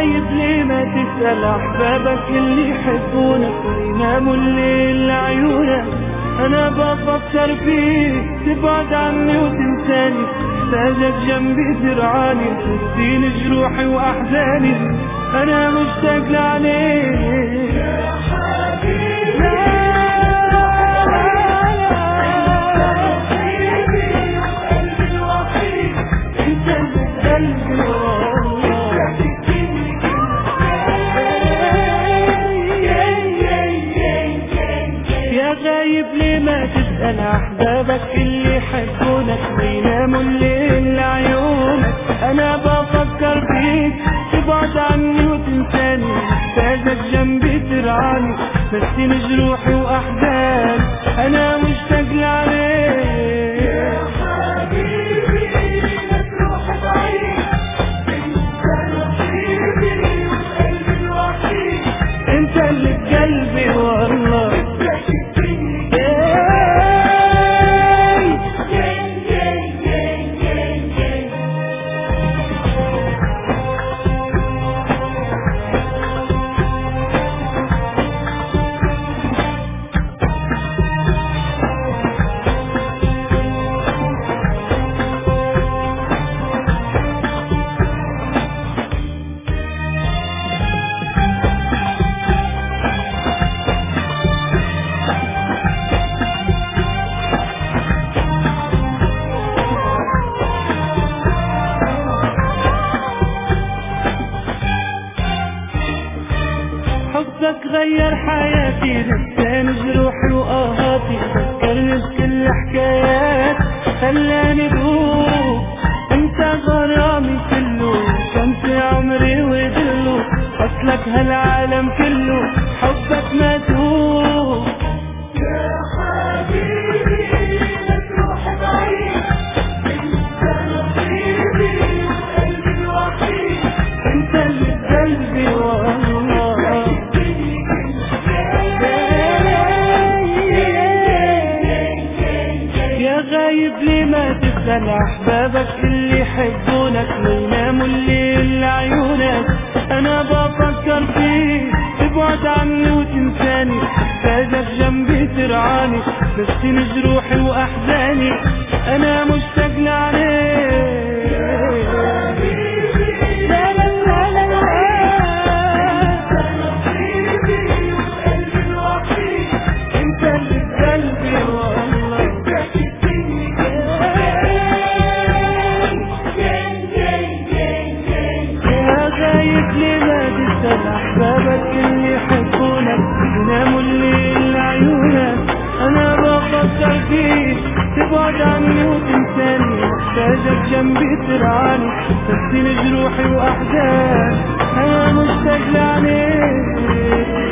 غايب ليه ما تسأل أحبابك اللي يحبونك ويناموا الليل لعيونك أنا بفكر فيك تبعد عني وتنساني محتاجك جنبي ترعاني تديني جروحي وأحزاني أنا مشتاق لعليك يا حبيبي نصيبي وقلبي الوحيد انت اللي بقلبي والله يا غايب ليه ما تسأل أحبابك اللي يحبونك ويناموا الليل لعيونك أنا بفكر فيك تبعد عني وتنساني محتاجك جنبي ترعاني نسيني جروحي وأحزاني أنا مشتاق لعليك يا حبيبي لك روح بعيد انت نصيبي وقلبي الوحيد انت اللي بقلبي والله تكفيني إيه حبك غير حياتي نساني جروحي وآهاتي فكرني بكل حكايات خلاني دوب انت غرامي كله كنت عمري ودله اصلك هالعالم كله حبك مدوب يا حبيبي لك روح بعيد انت نصيبي وقلبي الوحيد انت اللي بقلبي والله يا غايب ليه ما تسأل أحبابك اللي يحبونك ويناموا الليل لعيونك أنا بفكر فيك تبعد عني وتنساني محتاجك جنبي ترعاني نسيني جروحي وأحزاني أنا مشتاق لعليك لا لا لا لا لا نصيبي وقلبي الوحيد انت اللي بقلبي والله يا غايب ليه ما تسأل أحبابك اللي يحبونك يناموا الليل لعيونك أنا بفكر فيك تبعد عني وتنساني محتاجك جنبي ترعاني تسيني جروحي وأحزاني أنا مشتاق لعينيك